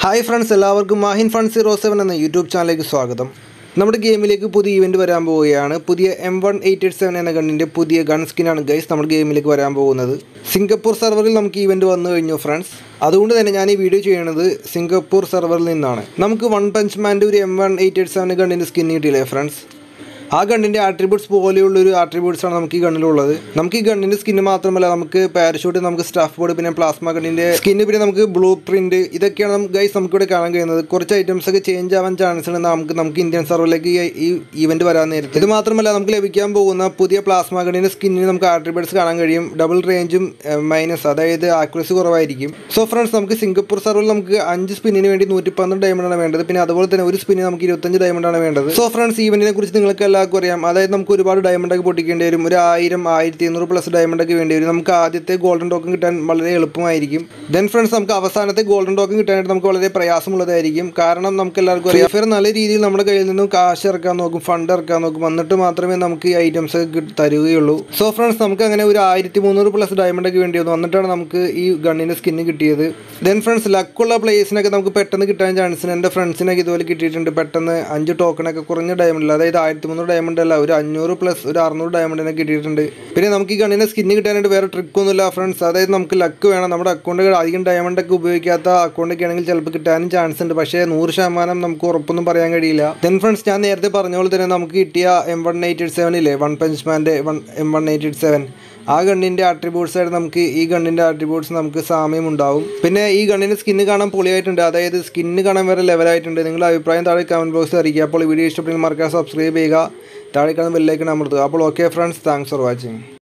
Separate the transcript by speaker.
Speaker 1: hi friends എല്ലാവർക്കും Mahin fun zero seven എന്ന YouTube ചാനലിലേക്ക് സ്വാഗതം നമ്മുടെ ഗെയിമിലേക്ക് പുതിയ ഇവൻറ്റ് വരാൻ പോവുകയാണ് പുതിയ M one eight eight seven എന്ന ഗണ്ണിൻ്റെ പുതിയ ഗൺ സ്കിന്നാണ് ഗൈസ് നമ്മുടെ ഗെയിമിലേക്ക് വരാൻ പോകുന്നത് സിംഗപ്പൂർ സെർവറിൽ നമുക്ക് ഇവൻറ്റ് വന്നു കഴിഞ്ഞു ഫ്രണ്ട്സ് അതുകൊണ്ട് തന്നെ ഞാൻ ഈ വീഡിയോ ചെയ്യുന്നത് സിംഗപ്പൂർ സെർവറിൽ നിന്നാണ് നമുക്ക് വൺ പഞ്ച് മാൻ്റെ ഒരു M one eight eight seven ഗണ്ണിൻ്റെ സ്കിൻ കിട്ടിയില്ലേ ഫ്രണ്ട്സ് ആ ഗണ്ണിൻ്റെ ആട്രിബ്യൂട്ട്സ് പോലെയുള്ള ഒരു ആട്രിബ്യൂട്ട്സ് ആണ് നമുക്ക് ഈ ഗണ്ണിലുള്ളത് നമുക്ക് ഈ ഗണ്ണിൻ്റെ സ്കിന്ന് മാത്രമല്ല നമുക്ക് പാരഷൂട്ട് നമുക്ക് സ്റ്റാഫ് ബോർഡ് പിന്നെ പ്ലാസ്മ ഗണ്ണിൻ്റെ സ്കിന്ന് പിന്നെ നമുക്ക് ബ്ലൂ പ്രിന്റ് ഇതൊക്കെയാണ് നമുക്ക് ഗൈസ് നമുക്കിവിടെ കാണാൻ കഴിയുന്നത് കുറച്ച് ഐറ്റംസ് ഒക്കെ ചേഞ്ച് ആവാൻ ചാൻസ് ഉണ്ട് നമുക്ക് നമുക്ക് ഇന്ത്യൻ സർവറിലേക്ക് ഈ ഇവന്റ് വരാൻ നേരത്തെ ഇത് മാത്രമല്ല നമുക്ക് ലഭിക്കാൻ പോകുന്ന പുതിയ പ്ലാസ്മ ഗണ്ണിൻ്റെ സ്കിന്നിന് നമുക്ക് ആട്രിബ്യൂട്ട്സ് കാണാൻ കഴിയും ഡബിൾ റേഞ്ചും മൈനസ് അതായത് ആക്യുറസി കുറവായിരിക്കും സോ ഫ്രണ്ട്സ് നമുക്ക് സിംഗപ്പൂർ സർവറിൽ നമുക്ക് അഞ്ച് സ്പിന്നിന് വേണ്ടി നൂറ്റി പന്ത്രണ്ട് ഡയമണ്ട് ആണ് വേണ്ടത് പിന്നെ അതുപോലെ തന്നെ ഒരു സ്പിന്നിന് നമുക്ക് ഇരുപത്തഞ്ച് ഡയമണ്ട് ആണ് വേണ്ടത് സോ ഫ്രണ്ട്സ് ഈവന്റിനെ കുറിച്ച് നിങ്ങൾക്ക് എല്ലാവർക്കും അറിയാം അതായത് നമുക്ക് ഒരുപാട് ഡയമണ്ട് ഒക്കെ പൊട്ടിക്കേണ്ടി വരും ഒരു ആയിരം ആയിരത്തി ഇരുന്നൂറ് പ്ലസ് ഡയമണ്ട് ഒക്കെ വേണ്ടി വരും നമുക്ക് ആദ്യത്തെ ഗോൾഡൻ ടോക്കൺ കിട്ടാൻ വളരെ എളുപ്പമായിരിക്കും ദെൻ ഫ്രണ്ട്സ് നമുക്ക് അവസാനത്തെ ഗോൾഡൻ ടോക്കൺ കിട്ടാനായിട്ട് നമുക്ക് വളരെ പ്രയാസമുള്ളതായിരിക്കും കാരണം നമുക്ക് എല്ലാവർക്കും അറിയാം ഫെയർ നല്ല രീതിയിൽ നമ്മുടെ കയ്യിൽ നിന്നും കാശ് ഇറക്കാൻ നോക്കും ഫണ്ട് ഇറക്കാൻ നോക്കും എന്നിട്ട് മാത്രമേ നമുക്ക് ഈ ഐറ്റംസ് ഒക്കെ കിട്ട- തരുകയുള്ളൂ സോ ഫ്രണ്ട്സ് നമുക്ക് അങ്ങനെ ഒരു ആയിരത്തി മുന്നൂറ് പ്ലസ് ഡയമണ്ട് ഒക്കെ വേണ്ടി വന്നു എന്നിട്ടാണ് നമുക്ക് ഈ ഗണ്ണിൻ്റെ സ്കിന്ന് കിട്ടിയത് ദെൻ ഫ്രണ്ട്സ് ലക്കുള്ള പ്ലേസിനൊക്കെ നമുക്ക് പെട്ടെന്ന് കിട്ടാൻ ചാൻസ് ഉണ്ട് എൻ്റെ ഫ്രണ്ട്സിനൊക്കെ ഇതുപോലെ കിട്ടിയിട്ടുണ്ട് പെട്ടെന്ന് അഞ്ച് ടോക്കണൊക്കെ കുറഞ്ഞ ഡയമണ്ടിൽ അതായത് ആയിരത്തി മുന്നൂറ് ഡയമണ്ട് അല്ല ഒരു അഞ്ഞൂറ് പ്ലസ് ഒരു അറുന്നൂറ് ഡയമണ്ടിനെ കിട്ടിയിട്ടുണ്ട് പിന്നെ നമുക്ക് ഈ ഗണ്ണിൻ്റെ സ്കിന്ന് കിട്ടാനായിട്ട് വേറെ ട്രിക്കൊന്നുമില്ല ഫ്രണ്ട്സ് അതായത് നമുക്ക് ലക്ക് വേണം നമ്മുടെ അക്കൗണ്ട് അധികം ഡയമണ്ട് ഒക്കെ ഉപയോഗിക്കാത്ത അക്കൗണ്ടൊക്കെ ആണെങ്കിൽ ചിലപ്പോൾ കിട്ടാനും ചാൻസ് ഉണ്ട് പക്ഷേ നൂറ് ശതമാനം നമുക്ക് ഉറപ്പൊന്നും പറയാൻ കഴിയില്ല ദെൻ ഫ്രണ്ട്സ് ഞാൻ നേരത്തെ പറഞ്ഞ പോലെ തന്നെ നമുക്ക് കിട്ടിയ M one eight eight seven ഇല്ലേ വൺ പഞ്ച് മാൻ്റെ one M one eight eight seven ആ ഗണ്ണിൻ്റെ ആട്രിബ്യൂട്ട്സ് ആയിട്ട് നമുക്ക് ഈ ഗണ്ണിൻ്റെ ആട്രിബ്യൂട്ട്സ് നമുക്ക് സാമ്യം ഉണ്ടാവും പിന്നെ ഈ ഗണ്ണിൻ്റെ സ്കിന്ന് കാണാൻ പൊളിയായിട്ടുണ്ട് അതായത് സ്കിന്ന് കാണാൻ വേറെ ലെവലായിട്ടുണ്ട് നിങ്ങളുടെ അഭിപ്രായം താഴെ കമൻറ്റ് ബോക്സിൽ അറിയിക്കുക അപ്പോൾ ഈ വീഡിയോ ഇഷ്ടപ്പെടുന്ന മറക്കാൻ സബ്സ്ക്രൈബ് ചെയ്യുക താഴെ കാണുന്ന ബെല്ലൈക്കൺ അമർത്തുക അപ്പോൾ okay friends thanks for watching